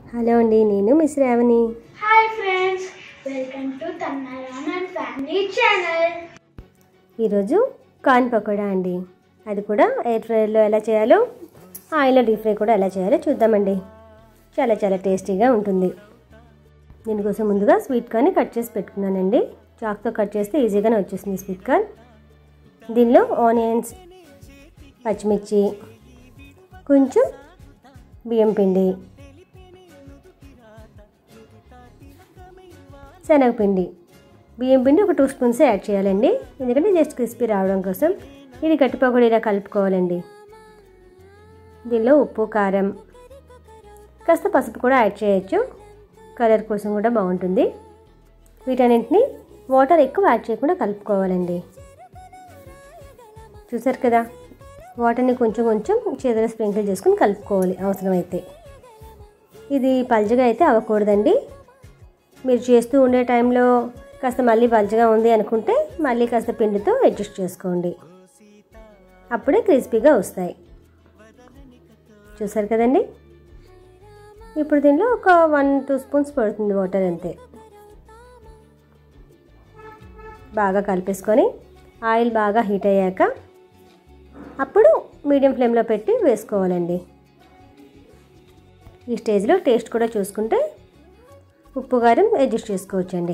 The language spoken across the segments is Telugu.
హలో అండి నేను miss Revani hi friends welcome to తన్నారాన్ అండ్ ఫ్యామిలీ ఛానల్ ఈరోజు కార్న్ పకోడా అండి అది కూడా ఎయిర్ ఫ్రైలో ఎలా చేయాలో ఆయిల్లో డీప్ ఫ్రై కూడా ఎలా చేయాలో చూద్దామండి చాలా చాలా టేస్టీగా ఉంటుంది దీనికోసం ముందుగా స్వీట్ కార్న్ కట్ చేసి పెట్టుకున్నానండి చాక్తో కట్ చేస్తే ఈజీగానే వచ్చేసింది స్వీట్ కార్న్ దీనిలో ఆనియన్స్ పచ్చిమిర్చి కొంచెం బియ్యం పిండి శనగపిండి బియ్యం పిండి ఒక టూ స్పూన్స్ యాడ్ చేయాలండి ఎందుకంటే జస్ట్ క్రిస్పీ రావడం కోసం ఇది గట్టిపొగడు ఇలా కలుపుకోవాలండి దీనిలో ఉప్పు కారం కాస్త పసుపు కూడా యాడ్ చేయొచ్చు కలర్ కోసం కూడా బాగుంటుంది వీటన్నింటిని వాటర్ ఎక్కువ యాడ్ చేయకుండా కలుపుకోవాలండి చూసారు కదా వాటర్ని కొంచెం కొంచెం చేతులు స్ప్రింకిల్ చేసుకుని కలుపుకోవాలి అవసరమైతే ఇది పల్చగా అయితే అవ్వకూడదండి మీరు చేస్తూ ఉండే టైంలో కాస్త మళ్ళీ పల్చగా ఉంది అనుకుంటే మళ్ళీ కాస్త పిండితో అడ్జస్ట్ చేసుకోండి అప్పుడే క్రిస్పీగా వస్తాయి చూసారు కదండి ఇప్పుడు దీనిలో ఒక వన్ టూ స్పూన్స్ పడుతుంది వాటర్ అంతే బాగా కలిపేసుకొని ఆయిల్ బాగా హీట్ అయ్యాక అప్పుడు మీడియం ఫ్లేమ్లో పెట్టి వేసుకోవాలండి ఈ స్టేజ్లో టేస్ట్ కూడా చూసుకుంటే ఉప్పు కారం అడ్జస్ట్ చేసుకోవచ్చండి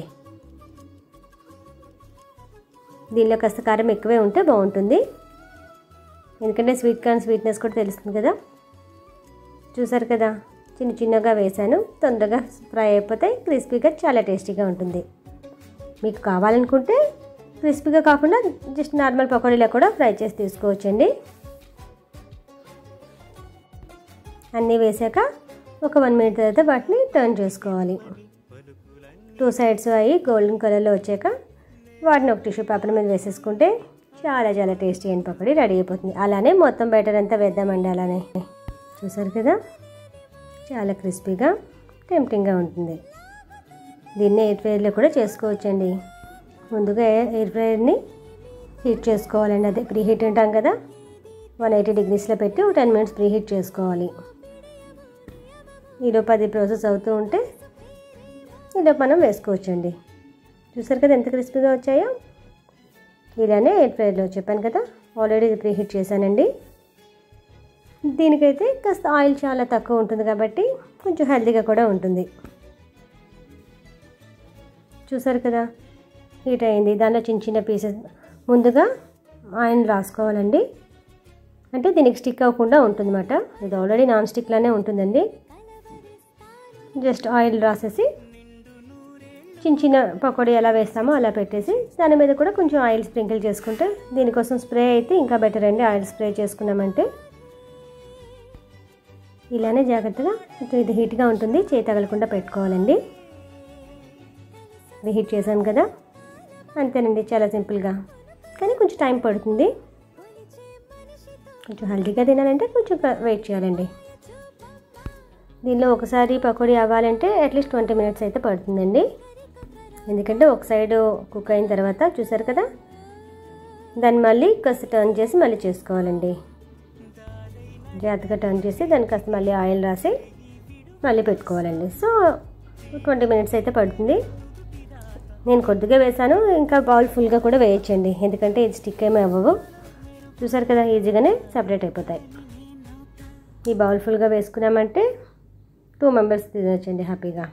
దీనిలో కాస్త కారం ఎక్కువే ఉంటే బాగుంటుంది ఎందుకంటే స్వీట్ కార్న్ స్వీట్నెస్ కూడా తెలుస్తుంది కదా చూసారు కదా చిన్న చిన్నగా వేసాను తొందరగా ఫ్రై అయిపోతాయి క్రిస్పీగా చాలా టేస్టీగా ఉంటుంది మీకు కావాలనుకుంటే క్రిస్పీగా కాకుండా జస్ట్ నార్మల్ పకోడీలో కూడా ఫ్రై చేసి తీసుకోవచ్చండి అన్నీ వేసాక ఒక వన్ మినిట్ తర్వాత వాటిని టర్న్ చేసుకోవాలి టూ సైడ్స్ అయ్యి గోల్డెన్ కలర్లో వచ్చాక వాటిని ఒక టిష్యూ పేపర్ మీద వేసేసుకుంటే చాలా చాలా టేస్టీ అయిన పకోడీ రెడీ అయిపోతుంది అలానే మొత్తం బయటర్ అంతా వేద్దామండి అలానే చూసారు కదా చాలా క్రిస్పీగా టెంప్టింగ్గా ఉంటుంది దీన్ని ఎయిర్ ఫ్రైర్లో కూడా చేసుకోవచ్చండి ముందుగా ఎయిర్ ఫ్రైర్ని హీట్ చేసుకోవాలండి అదే ప్రీ హీట్ ఉంటాం కదా వన్ ఎయిటీ డిగ్రీస్లో పెట్టి ఒక టెన్ మినిట్స్ ప్రీ హీట్ చేసుకోవాలి ఈలోపు అది ప్రాసెస్ అవుతూ ఉంటే ఈలోపు మనం వేసుకోవచ్చండి చూసారు కదా ఎంత క్రిస్పీగా వచ్చాయో ఇలానే ఎయిర్ ఫ్రైర్లో చెప్పాను కదా ఆల్రెడీ ప్రీ హీట్ చేశానండి దీనికైతే కాస్త ఆయిల్ చాలా తక్కువ ఉంటుంది కాబట్టి కొంచెం హెల్తీగా కూడా ఉంటుంది చూసారు కదా హీట్ అయింది దానిలో చిన్న చిన్న పీసెస్ ముందుగా ఆయిల్ రాసుకోవాలండి అంటే దీనికి స్టిక్ అవ్వకుండా ఉంటుందన్నమాట ఇది ఆల్రెడీ నాన్ స్టిక్లానే ఉంటుందండి జస్ట్ ఆయిల్ రాసేసి చిన్న చిన్న పకోడీ ఎలా వేస్తామో అలా పెట్టేసి దాని మీద కూడా కొంచెం ఆయిల్ స్ప్రింకిల్ చేసుకుంటే దీనికోసం స్ప్రే అయితే ఇంకా బెటర్ అండి ఆయిల్ స్ప్రే చేసుకున్నామంటే ఇలానే జాగ్రత్తగా కొంచెం ఇది హీట్గా ఉంటుంది చేయి తగలకుండా పెట్టుకోవాలండి ఇది హీట్ చేశాను కదా అంతేనండి చాలా సింపుల్గా కానీ కొంచెం టైం పడుతుంది కొంచెం హెల్తీగా తినాలంటే కొంచెం వెయిట్ చేయాలండి దీనిలో ఒకసారి పకోడీ అవ్వాలంటే అట్లీస్ట్ ట్వంటీ మినిట్స్ అయితే పడుతుందండి ఎందుకంటే ఒక సైడ్ కుక్ అయిన తర్వాత చూసారు కదా దాన్ని మళ్ళీ కాస్త టర్న్ చేసి మళ్ళీ చేసుకోవాలండి జాగ్రత్తగా టర్న్ చేసి దాన్ని కాస్త మళ్ళీ ఆయిల్ రాసి మళ్ళీ పెట్టుకోవాలండి సో ట్వంటీ మినిట్స్ అయితే పడుతుంది నేను కొద్దిగా వేసాను ఇంకా బౌల్ ఫుల్గా కూడా వేయచ్చండి ఎందుకంటే ఇది స్టిక్ ఏమీ అవ్వవు చూసారు కదా ఈజీగానే సపరేట్ అయిపోతాయి ఈ బౌల్ ఫుల్గా వేసుకున్నామంటే టూ మెంబర్స్ తినొచ్చండి హ్యాపీగా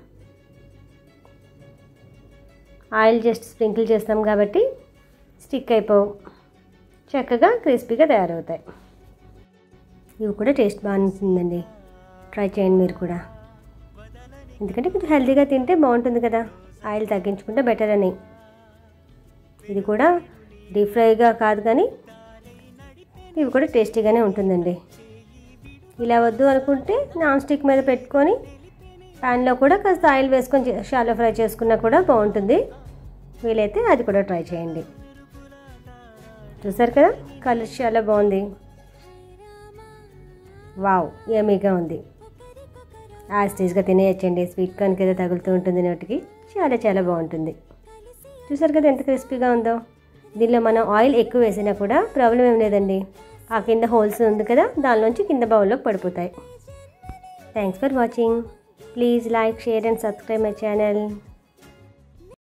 ఆయిల్ జస్ట్ స్ప్రింకిల్ చేస్తాం కాబట్టి స్టిక్ అయిపోవు చక్కగా క్రిస్పీగా తయారవుతాయి ఇవి కూడా టేస్ట్ బాగుంటుందండి ట్రై చేయండి మీరు కూడా ఎందుకంటే కొంచెం హెల్తీగా తింటే బాగుంటుంది కదా ఆయిల్ తగ్గించుకుంటే బెటర్ అని ఇది కూడా డీప్ ఫ్రైగా కాదు కానీ ఇవి కూడా టేస్టీగానే ఉంటుందండి ఇలా వద్దు అనుకుంటే నాన్ స్టిక్ మీద పెట్టుకొని ప్యాన్లో కూడా కాస్త ఆయిల్ వేసుకొని షాలో ఫ్రై చేసుకున్నా కూడా బాగుంటుంది వీలైతే అది కూడా ట్రై చేయండి చూసారు కదా కలర్ చాలా బాగుంది వావ్ యమీగా ఉంది ఆ స్టేజ్గా తినేయచ్చండి స్వీట్ కార్న్ కింద తగులుతూ ఉంటుంది నోటికి చాలా చాలా బాగుంటుంది చూసారు కదా ఎంత క్రిస్పీగా ఉందో దీనిలో మనం ఆయిల్ ఎక్కువ వేసినా కూడా ప్రాబ్లం ఏం లేదండి ఆ కింద హోల్స్ ఉంది కదా దానిలోంచి కింద బౌల్లోకి పడిపోతాయి thanks for watching please like share and subscribe my channel